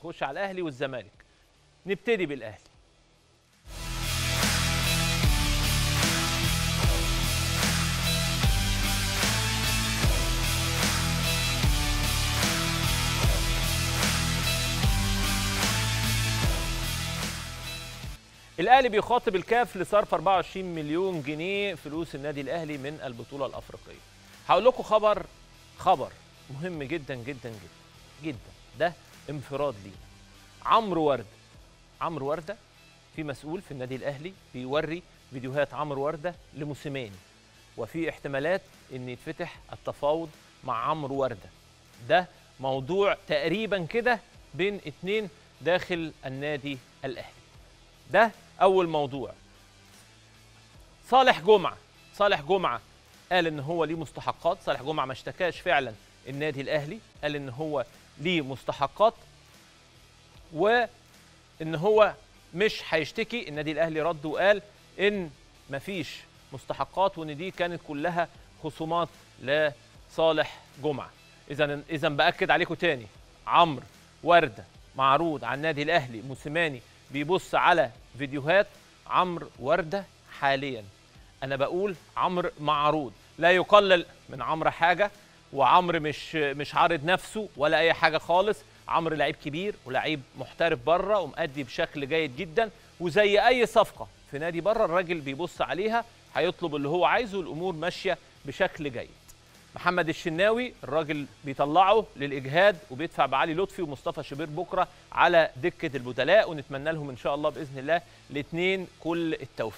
نخش على الاهلي والزمالك نبتدي بالاهلي الاهلي بيخاطب الكاف لصرف 24 مليون جنيه فلوس النادي الاهلي من البطوله الافريقيه هقول لكم خبر خبر مهم جدا جدا جدا جدا ده انفراد لينا عمرو ورده عمرو ورده في مسؤول في النادي الاهلي بيوري فيديوهات عمرو ورده لموسيماني وفي احتمالات ان يتفتح التفاوض مع عمرو ورده ده موضوع تقريبا كده بين اتنين داخل النادي الاهلي ده اول موضوع صالح جمعه صالح جمعه قال ان هو ليه مستحقات صالح جمعه ما اشتكاش فعلا النادي الاهلي قال ان هو ليه مستحقات وان هو مش هيشتكي النادي الاهلي رد وقال ان مفيش مستحقات وان دي كانت كلها خصومات لصالح جمعه اذا اذا باكد عليكم تاني عمرو ورده معروض على النادي الاهلي موسيماني بيبص على فيديوهات عمرو ورده حاليا انا بقول عمرو معروض لا يقلل من عمرو حاجه وعمرو مش مش عارض نفسه ولا اي حاجه خالص عمرو لعيب كبير ولعيب محترف بره ومؤدي بشكل جيد جدا وزي اي صفقه في نادي بره الراجل بيبص عليها هيطلب اللي هو عايزه الامور ماشيه بشكل جيد محمد الشناوي الراجل بيطلعه للاجهاد وبيدفع بعلي لطفي ومصطفى شبير بكره على دكه البدلاء ونتمنى لهم ان شاء الله باذن الله الاثنين كل التوفيق